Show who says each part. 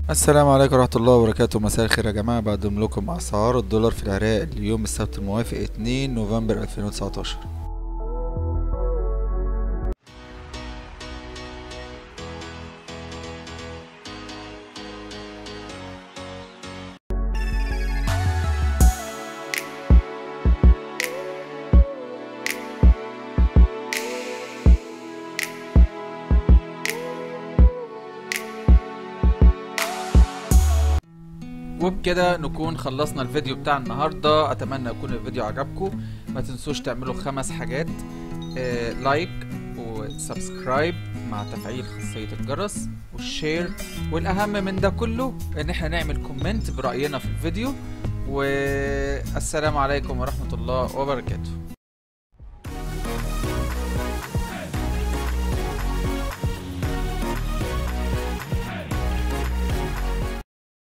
Speaker 1: السلام عليكم ورحمة الله وبركاته مساء الخير يا جماعة بقدم لكم أسعار الدولار في العراق اليوم السبت الموافق 2 نوفمبر 2019 وبكده نكون خلصنا الفيديو بتاع النهاردة أتمنى يكون الفيديو عجبكم ما تنسوش تعملوا خمس حاجات آه لايك وسبسكرايب مع تفعيل خاصية الجرس والشير والأهم من ده كله إن احنا نعمل كومنت برأينا في الفيديو والسلام عليكم ورحمة الله وبركاته